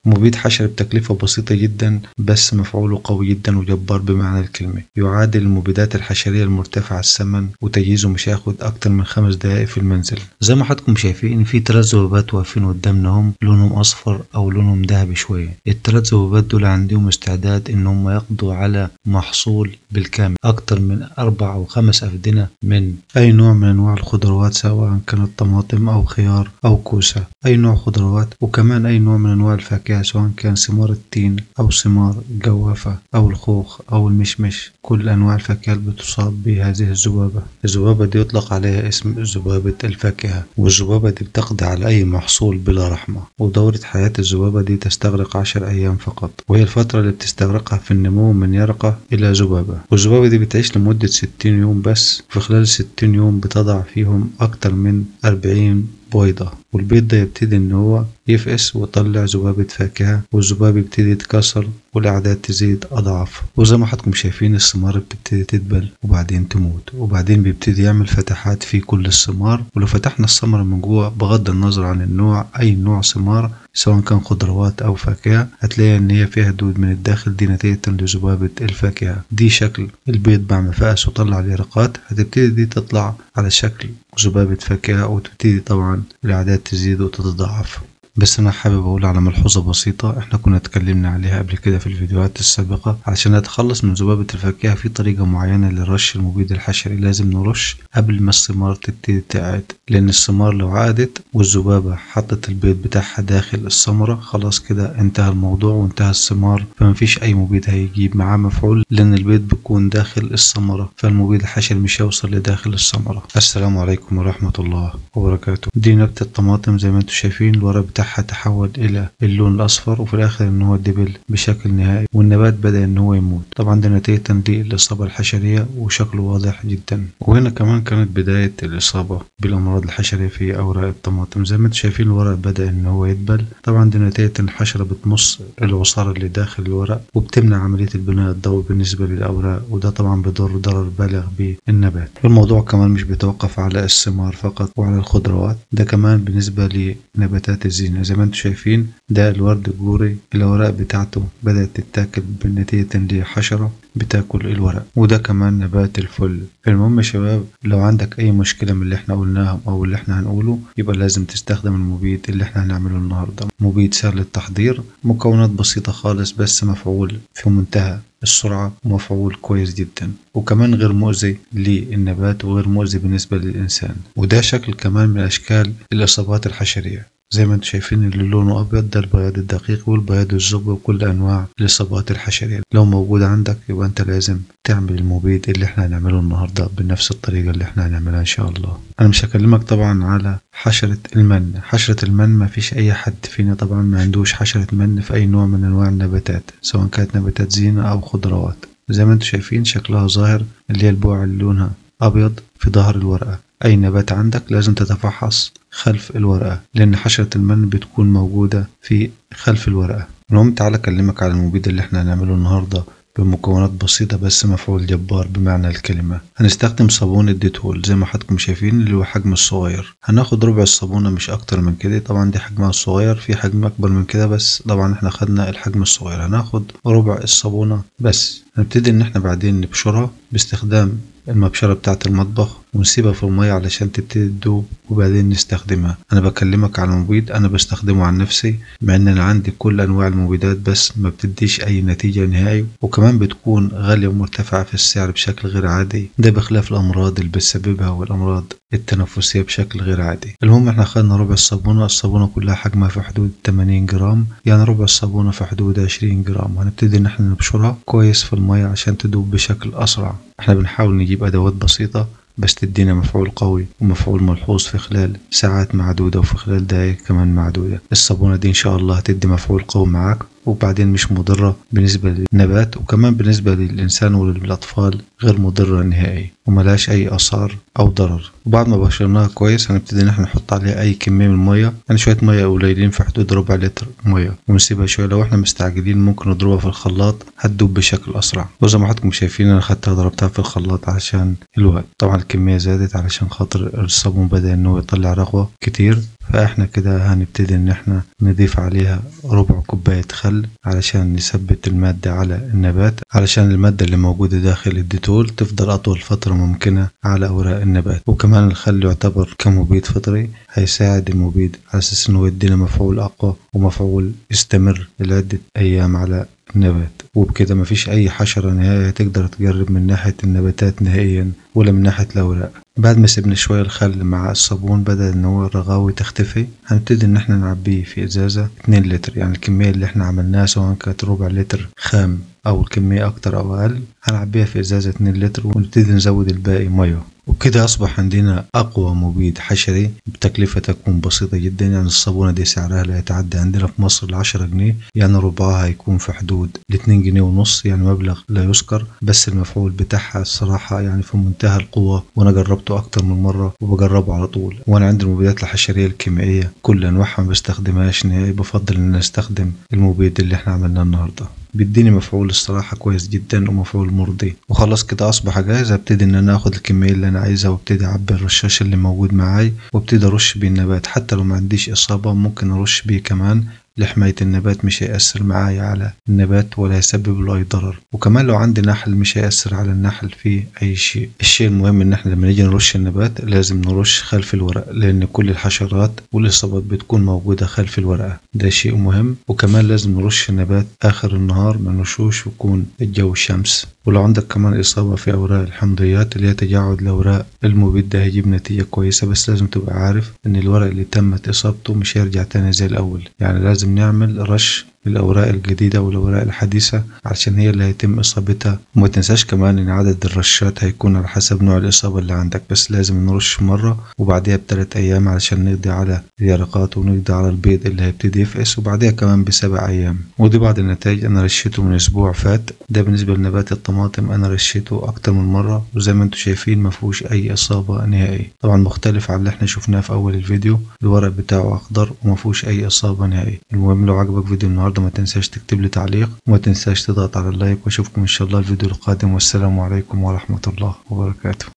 مبيد حشري بتكلفة بسيطة جدا بس مفعوله قوي جدا وجبار بمعنى الكلمة يعادل المبيدات الحشرية المرتفعة الثمن وتجهيزه مش هياخد أكتر من خمس دقايق في المنزل زي ما حضراتكم شايفين في تلات ذبابات واقفين قدامنا هم لونهم أصفر أو لونهم ذهبي شوية التلات ذبابات دول عندهم استعداد إن هم يقضوا على محصول بالكامل أكتر من أربع أو خمس أفدنة من أي نوع من أنواع الخضروات سواء كانت طماطم أو خيار أو كوسة أي نوع خضروات وكمان أي نوع من أنواع الفاكهة سواء كان ثمار التين أو ثمار الجوافة أو الخوخ أو المشمش كل أنواع الفاكهة بتصاب بهذه الذبابة الذبابة دي يطلق عليها اسم ذبابة الفاكهة والذبابة دي بتقضي على أي محصول بلا رحمة ودورة حياة الذبابة دي تستغرق عشر أيام فقط وهي الفترة اللي بتستغرقها في النمو من يرقة إلى ذبابة والذبابة دي بتعيش لمدة ستين يوم بس في خلال الستين يوم بتضع فيهم أكتر من أربعين بيضة والبيض ده يبتدي إن هو يفقس ويطلع ذبابة فاكهة والذباب يبتدي يتكسر والأعداد تزيد أضعاف وزي ما حضراتكم شايفين الثمار بتبتدي تدبل وبعدين تموت وبعدين بيبتدي يعمل فتحات في كل الثمار ولو فتحنا الثمرة من جوه بغض النظر عن النوع أي نوع ثمار سواء كان خضروات أو فاكهة هتلاقي إن هي فيها دود من الداخل دي نتيجة لذبابة الفاكهة دي شكل البيض بعد ما فقس وطلع اليرقات هتبتدي دي تطلع على شكل ذبابة فاكهة وتبتدي طبعا الأعداد تزيد وتتضاعف بس انا حابب اقول على ملحوظة بسيطة احنا كنا اتكلمنا عليها قبل كده في الفيديوهات السابقة علشان نتخلص من ذبابة الفاكهة في طريقة معينة لرش المبيد الحشري لازم نرش قبل ما الثمار تبتدي تعقد لان الثمار لو عقدت والذبابة حطت البيض بتاعها داخل الثمرة خلاص كده انتهى الموضوع وانتهى الثمار فمفيش اي مبيد هيجيب معاه مفعول لان البيض بيكون داخل الثمرة فالمبيد الحشري مش هيوصل لداخل الثمرة السلام عليكم ورحمة الله وبركاته دي نبتة الطماطم زي ما انتم شايفين الورق بتاعها تحول الى اللون الاصفر وفي الاخر ان هو دبل بشكل نهائي والنبات بدا ان هو يموت طبعا ده نتيجه للاصابه الحشريه وشكله واضح جدا وهنا كمان كانت بدايه الاصابه بالامراض الحشريه في اوراق الطماطم زي ما انتم شايفين الورق بدا ان هو يدبل طبعا ده نتيجه ان الحشره بتمص العصاره اللي داخل الورق وبتمنع عمليه البناء الضوئي بالنسبه للاوراق وده طبعا بيضر ضرر بالغ بالنبات الموضوع كمان مش بيتوقف على الثمار فقط وعلى الخضروات ده كمان بالنسبه لنباتات الزينه زي ما انتم شايفين ده الورد الجوري الأوراق بتاعته بدأت تتاكل بنتيجة لحشرة بتاكل الورق وده كمان نبات الفل المهم يا شباب لو عندك أي مشكلة من اللي احنا قلناهم أو اللي احنا هنقوله يبقى لازم تستخدم المبيد اللي احنا هنعمله النهاردة مبيد سهل التحضير مكونات بسيطة خالص بس مفعول في منتهى السرعة ومفعول كويس جدا وكمان غير مؤذي للنبات وغير مؤذي بالنسبة للإنسان وده شكل كمان من أشكال الإصابات الحشرية زي ما انتم شايفين اللي لونه ابيض ده البياض الدقيق والبياض الزبي وكل انواع الاصابات الحشريه لو موجود عندك يبقى انت لازم تعمل المبيد اللي احنا هنعمله النهارده بنفس الطريقه اللي احنا هنعملها ان شاء الله انا مش هكلمك طبعا على حشره المن حشره المن ما فيش اي حد فينا طبعا ما عندوش حشره من في اي نوع من انواع النباتات سواء كانت نباتات زينه او خضروات زي ما انتم شايفين شكلها ظاهر اللي هي البقع اللي لونها ابيض في ظهر الورقه أي نبات عندك لازم تتفحص خلف الورقة لأن حشرة المن بتكون موجودة في خلف الورقة المهم تعالى أكلمك على المبيد اللي احنا هنعمله النهاردة بمكونات بسيطة بس مفعول جبار بمعنى الكلمة هنستخدم صابون الديتول زي ما حضراتكم شايفين اللي هو حجم الصغير هناخد ربع الصابونة مش أكتر من كده طبعا دي حجمها الصغير في حجم أكبر من كده بس طبعا احنا خدنا الحجم الصغير هناخد ربع الصابونة بس هنبتدي إن احنا بعدين نبشرها باستخدام المبشرة بتاعة المطبخ ونسيبها في المية علشان تبتدي تدوب وبعدين نستخدمها أنا بكلمك على مبيد أنا بستخدمه عن نفسي مع إن أنا عندي كل أنواع المبيدات بس ما بتديش أي نتيجة نهائي وكمان بتكون غالية ومرتفعة في السعر بشكل غير عادي ده بخلاف الأمراض اللي بتسببها والأمراض التنفسية بشكل غير عادي المهم احنا خدنا ربع الصابونة الصابونة كلها حجمها في حدود 80 جرام يعني ربع الصابونة في حدود 20 جرام وهنبتدي ان احنا نبشرها كويس في المية عشان تدوب بشكل أسرع احنا بنحاول نجيب أدوات بسيطة بس تدينا مفعول قوي ومفعول ملحوظ في خلال ساعات معدودة وفي خلال دقايق كمان معدودة الصابونة دي إن شاء الله هتدي مفعول قوي معاك وبعدين مش مضرة بالنسبة للنبات وكمان بالنسبة للإنسان وللأطفال غير مضرة نهائي وملهاش أي آثار أو ضرر وبعد ما بشرناها كويس هنبتدي إن احنا نحط عليها أي كمية من المية يعني شوية مية قليلين في حدود ربع لتر مية ونسيبها شوية لو احنا مستعجلين ممكن نضربها في الخلاط هتدوب بشكل أسرع وزي ما حضراتكم شايفين أنا خدتها ضربتها في الخلاط عشان الوقت طبعا الكمية زادت علشان خاطر الصابون بدأ إن هو يطلع رغوة كتير فاحنا كده هنبتدي ان احنا نضيف عليها ربع كوباية خل علشان نثبت المادة على النبات علشان المادة اللي موجودة داخل الديتول تفضل اطول فترة ممكنة على اوراق النبات وكمان الخل يعتبر كمبيد فطري هيساعد المبيد على اساس انه يدينا مفعول اقوى ومفعول يستمر لعدة ايام على النبات وبكده مفيش أي حشرة نهائية تقدر تقرب من ناحية النباتات نهائيا ولا من ناحية الأوراق بعد ما سيبنا شوية الخل مع الصابون بدأ إن هو الرغاوي تختفي هنبتدي إن احنا نعبيه في إزازة 2 لتر يعني الكمية اللي احنا عملناها سواء كانت ربع لتر خام أو الكمية أكتر أو أقل هنعبيها في إزازة 2 لتر ونبتدي نزود الباقي مية وبكده أصبح عندنا أقوى مبيد حشري بتكلفة تكون بسيطة جدا يعني الصابونة دي سعرها لا يتعدى عندنا في مصر العشرة جنيه يعني ربعها هيكون في حدود الاتنين جنيه ونص يعني مبلغ لا يذكر بس المفعول بتاعها الصراحة يعني في منتهى القوة وأنا جربته أكتر من مرة وبجربه على طول وأنا عندي المبيدات الحشرية الكيميائية كل أنواعها ما بستخدمهاش نهائي بفضل إن أنا أستخدم المبيد اللي احنا عملناه النهاردة بيديني مفعول الصراحة كويس جدا ومفعول مرضي وخلاص كده أصبح جاهز ابتدي إن أنا آخد الكمية اللي أنا عايزها وابتدي أعبي الرشاش اللي موجود معاي وابتدي أرش بيه النبات حتى لو ما عنديش إصابة ممكن أرش بيه كمان لحماية النبات مش هيأثر معايا على النبات ولا هيسبب له أي ضرر وكمان لو عندي نحل مش هيأثر على النحل في أي شيء الشيء المهم إن احنا لما نيجي نرش النبات لازم نرش خلف الورق لأن كل الحشرات والإصابات بتكون موجودة خلف الورقة ده شيء مهم وكمان لازم نرش النبات آخر النهار ما نرشوش ويكون الجو شمس ولو عندك كمان إصابة في أوراق الحمضيات اللي هي تجاعد الأوراق المبيد ده هيجيب نتيجة كويسة بس لازم تبقى عارف إن الورق اللي تمت إصابته مش هيرجع تاني زي الأول يعني لازم نعمل رش للأوراق الجديدة والأوراق الحديثة علشان هي اللي هيتم إصابتها وما تنساش كمان إن عدد الرشات هيكون على حسب نوع الإصابة اللي عندك بس لازم نرش مرة وبعديها بثلاث أيام علشان نقضي على اليرقات ونقضي على البيض اللي هيبتدي يفقس وبعديها كمان بسبع أيام ودي بعض النتائج أنا رشيته من أسبوع فات ده بالنسبة لنبات الطماطم أنا رشيته أكتر من مرة وزي ما انتم شايفين مفهوش أي إصابة نهائي طبعا مختلف عن اللي احنا شفناه في أول الفيديو الورق بتاعه أخضر ومفهوش أي إصابة نهائي المهم لو عجبك فيديو النهاردة ما تنساش تكتب لي تعليق وما تنساش تضغط على اللايك واشوفكم ان شاء الله الفيديو القادم والسلام عليكم ورحمة الله وبركاته